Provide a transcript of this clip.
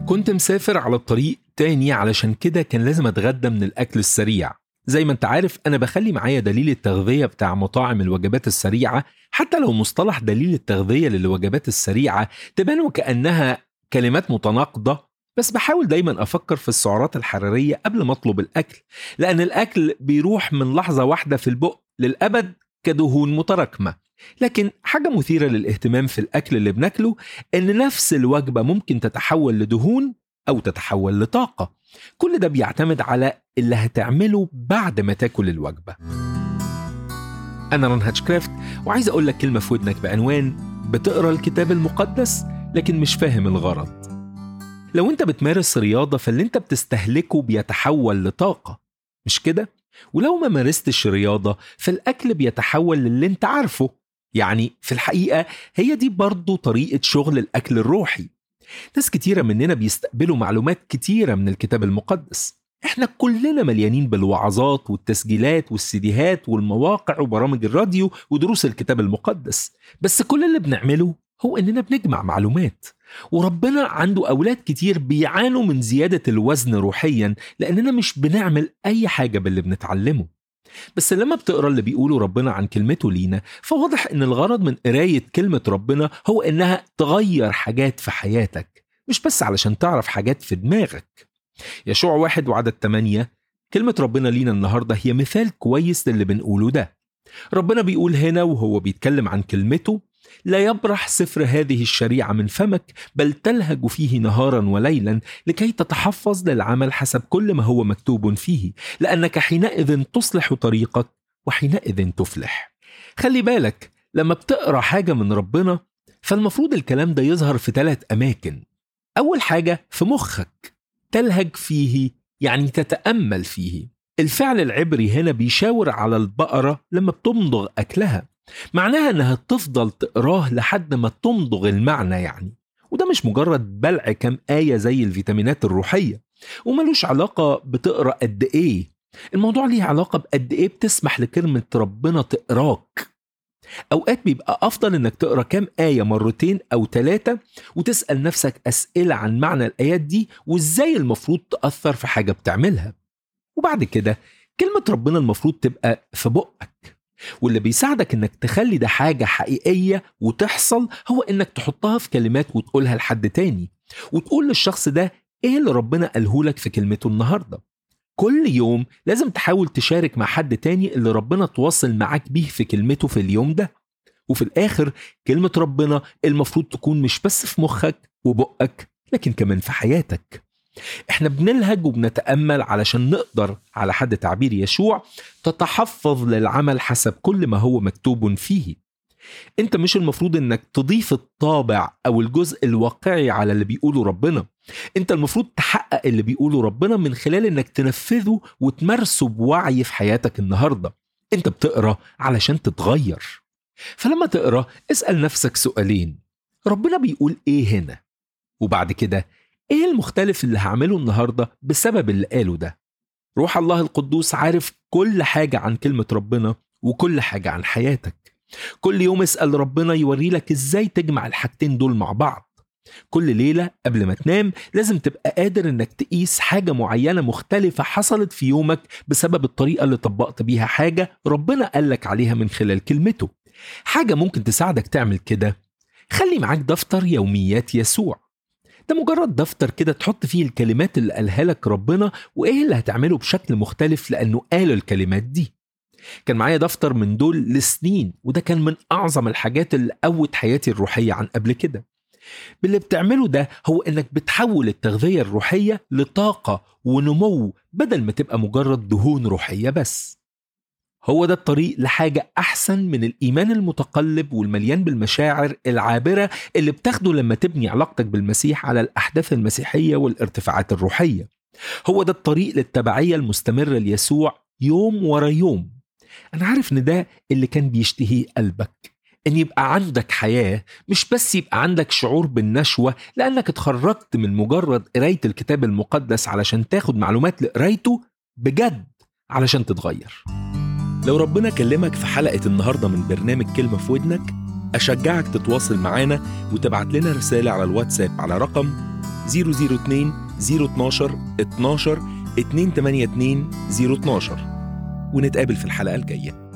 كنت مسافر على الطريق تاني علشان كده كان لازم اتغدى من الاكل السريع زي ما انت عارف انا بخلي معايا دليل التغذيه بتاع مطاعم الوجبات السريعه حتى لو مصطلح دليل التغذيه للوجبات السريعه تبان وكانها كلمات متناقضه بس بحاول دايما افكر في السعرات الحراريه قبل ما اطلب الاكل لان الاكل بيروح من لحظه واحده في البق للابد كدهون متراكمه لكن حاجة مثيرة للاهتمام في الأكل اللي بناكله إن نفس الوجبة ممكن تتحول لدهون أو تتحول لطاقة كل ده بيعتمد على اللي هتعمله بعد ما تاكل الوجبة أنا ران هاتشكرافت وعايز أقول لك كلمة في ودنك بعنوان بتقرأ الكتاب المقدس لكن مش فاهم الغرض لو انت بتمارس رياضة فاللي انت بتستهلكه بيتحول لطاقة مش كده؟ ولو ما مارستش رياضة فالأكل بيتحول للي انت عارفه يعني في الحقيقة هي دي برضو طريقة شغل الأكل الروحي ناس كتيرة مننا بيستقبلوا معلومات كتيرة من الكتاب المقدس احنا كلنا مليانين بالوعظات والتسجيلات والسيديهات والمواقع وبرامج الراديو ودروس الكتاب المقدس بس كل اللي بنعمله هو اننا بنجمع معلومات وربنا عنده اولاد كتير بيعانوا من زياده الوزن روحيا لاننا مش بنعمل اي حاجه باللي بنتعلمه بس لما بتقرا اللي بيقوله ربنا عن كلمته لينا فواضح ان الغرض من قرايه كلمه ربنا هو انها تغير حاجات في حياتك مش بس علشان تعرف حاجات في دماغك يشوع واحد وعدد ثمانية كلمة ربنا لينا النهاردة هي مثال كويس للي بنقوله ده ربنا بيقول هنا وهو بيتكلم عن كلمته لا يبرح سفر هذه الشريعة من فمك بل تلهج فيه نهارا وليلا لكي تتحفظ للعمل حسب كل ما هو مكتوب فيه لأنك حينئذ تصلح طريقك وحينئذ تفلح خلي بالك لما بتقرأ حاجة من ربنا فالمفروض الكلام ده يظهر في ثلاث أماكن أول حاجة في مخك تلهج فيه يعني تتأمل فيه الفعل العبري هنا بيشاور على البقرة لما بتمضغ أكلها معناها انها تفضل تقراه لحد ما تمضغ المعنى يعني وده مش مجرد بلع كام آية زي الفيتامينات الروحية وملوش علاقة بتقرأ قد إيه الموضوع ليه علاقة بقد إيه بتسمح لكلمة ربنا تقراك أوقات بيبقى أفضل إنك تقرأ كام آية مرتين أو ثلاثة وتسأل نفسك أسئلة عن معنى الآيات دي وإزاي المفروض تأثر في حاجة بتعملها وبعد كده كلمة ربنا المفروض تبقى في بقك واللي بيساعدك انك تخلي ده حاجة حقيقية وتحصل هو انك تحطها في كلمات وتقولها لحد تاني وتقول للشخص ده ايه اللي ربنا قاله لك في كلمته النهاردة كل يوم لازم تحاول تشارك مع حد تاني اللي ربنا تواصل معاك بيه في كلمته في اليوم ده وفي الآخر كلمة ربنا المفروض تكون مش بس في مخك وبقك لكن كمان في حياتك احنا بنلهج وبنتأمل علشان نقدر على حد تعبير يشوع تتحفظ للعمل حسب كل ما هو مكتوب فيه انت مش المفروض انك تضيف الطابع او الجزء الواقعي على اللي بيقوله ربنا انت المفروض تحقق اللي بيقوله ربنا من خلال انك تنفذه وتمارسه بوعي في حياتك النهارده انت بتقرا علشان تتغير فلما تقرا اسال نفسك سؤالين ربنا بيقول ايه هنا وبعد كده ايه المختلف اللي هعمله النهارده بسبب اللي قاله ده روح الله القدوس عارف كل حاجه عن كلمه ربنا وكل حاجه عن حياتك كل يوم اسال ربنا يوري لك ازاي تجمع الحاجتين دول مع بعض كل ليله قبل ما تنام لازم تبقى قادر انك تقيس حاجه معينه مختلفه حصلت في يومك بسبب الطريقه اللي طبقت بيها حاجه ربنا قالك عليها من خلال كلمته حاجه ممكن تساعدك تعمل كده خلي معاك دفتر يوميات يسوع ده مجرد دفتر كده تحط فيه الكلمات اللي قالها لك ربنا وايه اللي هتعمله بشكل مختلف لانه قال الكلمات دي كان معايا دفتر من دول لسنين وده كان من اعظم الحاجات اللي قوت حياتي الروحيه عن قبل كده باللي بتعمله ده هو انك بتحول التغذيه الروحيه لطاقه ونمو بدل ما تبقى مجرد دهون روحيه بس هو ده الطريق لحاجة أحسن من الإيمان المتقلب والمليان بالمشاعر العابرة اللي بتاخده لما تبني علاقتك بالمسيح على الأحداث المسيحية والارتفاعات الروحية هو ده الطريق للتبعية المستمرة ليسوع يوم ورا يوم أنا عارف إن ده اللي كان بيشتهيه قلبك إن يبقى عندك حياة مش بس يبقى عندك شعور بالنشوة لأنك اتخرجت من مجرد قراية الكتاب المقدس علشان تاخد معلومات لقرايته بجد علشان تتغير لو ربنا كلمك في حلقة النهاردة من برنامج كلمة في ودنك أشجعك تتواصل معانا وتبعت لنا رسالة على الواتساب على رقم 002 012 12 282 012 ونتقابل في الحلقة الجاية